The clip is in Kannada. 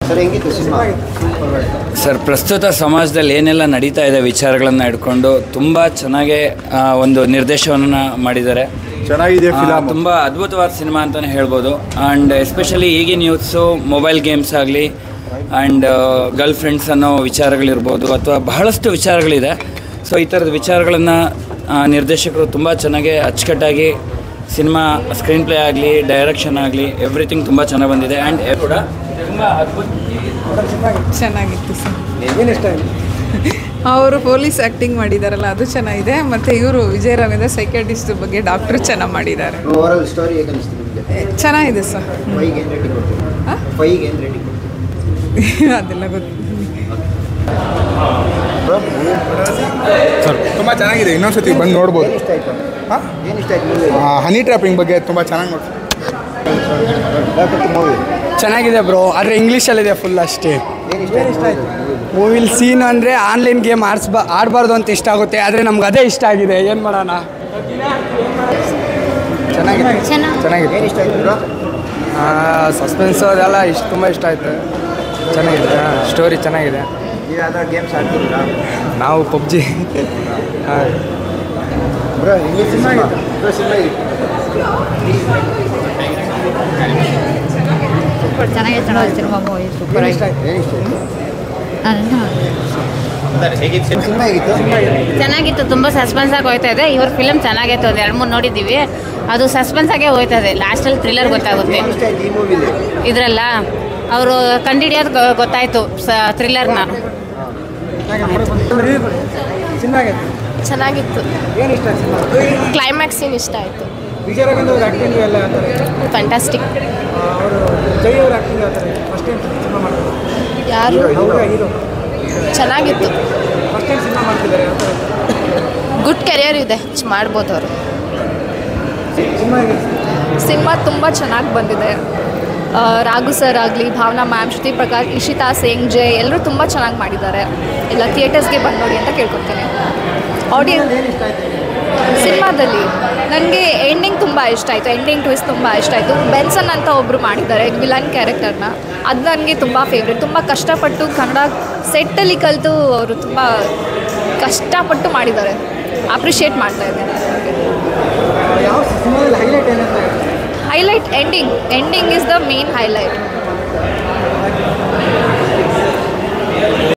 ಸರ್ ಹೆಂಗಿತ್ತು ಸಿನಿಮಾ ಸರ್ ಪ್ರಸ್ತುತ ಸಮಾಜದಲ್ಲಿ ಏನೆಲ್ಲ ನಡೀತಾ ಇದೆ ವಿಚಾರಗಳನ್ನು ಇಟ್ಕೊಂಡು ತುಂಬ ಚೆನ್ನಾಗಿ ಆ, ಒಂದು ನಿರ್ದೇಶನವನ್ನು ಮಾಡಿದ್ದಾರೆ ಚೆನ್ನಾಗಿದೆ ಆ, ಫಿಲಮ್ ತುಂಬ ಅದ್ಭುತವಾದ ಸಿನಿಮಾ ಅಂತಲೇ ಹೇಳ್ಬೋದು ಆ್ಯಂಡ್ ಎಸ್ಪೆಷಲಿ ಈಗಿನ ಯೂತ್ಸು ಮೊಬೈಲ್ ಗೇಮ್ಸ್ ಆಗಲಿ ಆ್ಯಂಡ್ ಗರ್ಲ್ ಫ್ರೆಂಡ್ಸ್ ಅನ್ನೋ ವಿಚಾರಗಳಿರ್ಬೋದು ಅಥವಾ ಬಹಳಷ್ಟು ವಿಚಾರಗಳಿದೆ ಸೊ ಈ ಥರದ ವಿಚಾರಗಳನ್ನು ನಿರ್ದೇಶಕರು ತುಂಬ ಚೆನ್ನಾಗಿ ಅಚ್ಚುಕಟ್ಟಾಗಿ ಸಿನಿಮಾ ಸ್ಕ್ರೀನ್ ಪ್ಲೇ ಆಗಲಿ ಡೈರೆಕ್ಷನ್ ಆಗಲಿ ಎವ್ರಿಥಿಂಗ್ ತುಂಬ ಚೆನ್ನಾಗಿ ಬಂದಿದೆ ಆ್ಯಂಡ್ ಕೂಡ ತುಂಬ ಅದ್ಭುತ ಚೆನ್ನಾಗಿತ್ತು ಸರ್ ಅವರು ಪೊಲೀಸ್ ಆ್ಯಕ್ಟಿಂಗ್ ಮಾಡಿದಾರಲ್ಲ ಅದು ಚೆನ್ನಾಗಿದೆ ಮತ್ತು ಇವರು ವಿಜಯ ರವೀಂದ್ರ ಸೈಕಾಟಿಸ್ಟ್ ಬಗ್ಗೆ ಡಾಕ್ಟ್ರು ಚೆನ್ನಾಗಿ ಮಾಡಿದ್ದಾರೆ ಓವರಾಲ್ ಸ್ಟೋರಿ ಹೇಗೆ ಅನಿಸ್ತು ನಿಮಗೆ ಏ, ಚೆನ್ನಾಗಿದೆ ಸರ್ ಫೈಗೆ ಏನು ರೇಟಿಂಗ್ ಕೊಡ್ತೀವಿ ಹಾ? ಫೈಗೆ ಏನು ರೇಟಿಂಗ್ ಕೊಡ್ತೀವಿ ಅದೆಲ್ಲ ಗೊತ್ತು ಸರ್ ತುಂಬ ಚೆನ್ನಾಗಿದೆ ಇನ್ನೊಂದ್ಸತಿ ಬಂದು ನೋಡ್ಬೋದು ಏನು ಇಷ್ಟ ಆಯಿತು ಹಾಂ ಏನು ಇಷ್ಟ ಆಯ್ತು ಮೂವಿ ಹನಿ ಟ್ರ್ಯಾಪಿಂಗ್ ಬಗ್ಗೆ ತುಂಬ ಚೆನ್ನಾಗಿ ನೋಡಿ ಮೂವಿ ಚೆನ್ನಾಗಿದೆ ಬ್ರೋ ಆದರೆ ಇಂಗ್ಲೀಷಲ್ಲಿದೆ ಫುಲ್ ಅಷ್ಟೇ ಏನು ಇಷ್ಟ ಆಯ್ತು ಆಯಿತು ಮೂವಿಲ್ ಸೀನ್ ಅಂದರೆ ಆನ್ಲೈನ್ ಗೇಮ್ ಆಡಿಸ್ಬಾ ಆಡಬಾರ್ದು ಅಂತ ಇಷ್ಟ ಆಗುತ್ತೆ ಆದರೆ ನಮ್ಗೆ ಅದೇ ಇಷ್ಟ ಆಗಿದೆ ಏನು ಮಾಡೋಣ ಚೆನ್ನಾಗಿದೆ ಚೆನ್ನಾಗಿದೆ ಏನು ಇಷ್ಟ ಆಯ್ತು ಬ್ರೋ ಸಸ್ಪೆನ್ಸ್ ಅದೆಲ್ಲ ಇಷ್ಟ ತುಂಬ ಇಷ್ಟ ಆಯಿತು ಚೆನ್ನಾಗಿದೆ ಸ್ಟೋರಿ ಚೆನ್ನಾಗಿದೆ ನೀವು ಯಾವ್ದಾದ್ರು ಗೇಮ್ಸ್ ಆಡ್ತಿದ್ದೀರಾ ನಾವು ಪಬ್ಜಿ ಬ್ರೋ ಹೆಂಗೆ ಸಿನಿಮಾ ಬ್ರೋ ಸಿನಿಮಾ ಸೂಪರ್ ಚೆನ್ನಾಗಿದೆ ಚೆನ್ನಾಗಿ ಸಿನಿಮಾ ಮೂವಿ ಸೂಪರ್ ಆಗಿ ಏನು ಇಷ್ಟ ಆಯ್ತು ಅಲ್ಲ. ಸಿನಿಮಾ ಹೇಗಿತ್ತು ಚೆನ್ನಾಗಿತ್ತು ತುಂಬ ಸಸ್ಪೆನ್ಸ್ ಆಗಿ ಹೋಯ್ತಾ ಇದೆ ಇವ್ರ ಫಿಲಮ್ ಚೆನ್ನಾಗೈತೆ ಒಂದು ಎರಡು ಮೂರು ನೋಡಿದ್ದೀವಿ ಅದು ಸಸ್ಪೆನ್ಸ್ ಆಗೇ ಹೋಯ್ತಾ ಇದೆ ಲಾಸ್ಟಲ್ಲಿ ಥ್ರಿಲ್ಲರ್ ಗೊತ್ತಾಗುತ್ತೆ ಏನು ಇಷ್ಟ ಆಯ್ತು ಈ ಮೂವಿಲಿ ಇದರಲ್ಲ ಅವರು ಕಂಡಿಡಿಯೋದು ಗೊ- ಗೊತ್ತಾಯ್ತು ಸ ಥ್ರಿಲ್ಲರ್ನ ಚೆನ್ನಾಗಿತ್ತು ಕ್ಲೈಮ್ಯಾಕ್ಸ್ ಸೀನ್ ಇಷ್ಟ ಆಯಿತು ಫ್ಯಾಂಟಾಸ್ಟಿಕ್ ಯಾರು ಚೆನ್ನಾಗಿತ್ತು ಗುಡ್ ಕೆರಿಯರ್ ಇದೆ ಚ್- ಮಾಡ್ಬೋದು ಅವರು ಸಿನಿಮಾ ತುಂಬ ಚೆನ್ನಾಗಿ ಬಂದಿದೆ ಆ, ರಾಘು ಸರ್ ಆಗಲಿ ಭಾವನಾ ಮ್ಯಾಮ್ ಶ್ರುತಿ ಪ್ರಕಾಶ್ ಇಶಿತಾ ಸೇಂಗ್ ಜೈ ಎಲ್ಲರೂ ತುಂಬ ಚೆನ್ನಾಗಿ ಮಾಡಿದ್ದಾರೆ ಎಲ್ಲ ಥಿಯೇಟರ್ಸ್ಗೆ ಬಂದು ನೋಡಿ ಅಂತ ಕೇಳ್ಕೊತೀನಿ ಆಡಿಯನ್ಸ್ ಸಿನಿಮಾದಲ್ಲಿ ನನಗೆ ಎಂಡಿಂಗ್ ತುಂಬ ಇಷ್ಟ ಆಯಿತು ಎಂಡಿಂಗ್ ಟ್ವಿಸ್ಟ್ ತುಂಬ ಇಷ್ಟ ಆಯಿತು ಬೆನ್ಸನ್ ಅಂತ ಒಬ್ಬರು ಮಾಡಿದ್ದಾರೆ ವಿಲನ್ ಕ್ಯಾರೆಕ್ಟರ್ನ ಅದು ನನಗೆ ತುಂಬ ಫೇವ್ರೆಟ್ ತುಂಬ ಕಷ್ಟಪಟ್ಟು ಕನ್ನಡ ಸೆಟ್ಟಲ್ಲಿ ಕಲಿತು ಅವರು ತುಂಬ ಕಷ್ಟಪಟ್ಟು ಮಾಡಿದ್ದಾರೆ ಅಪ್ರಿಷಿಯೇಟ್ ಮಾಡ್ತಾ ಇದ್ದೇನೆ highlight ending ending is the main highlight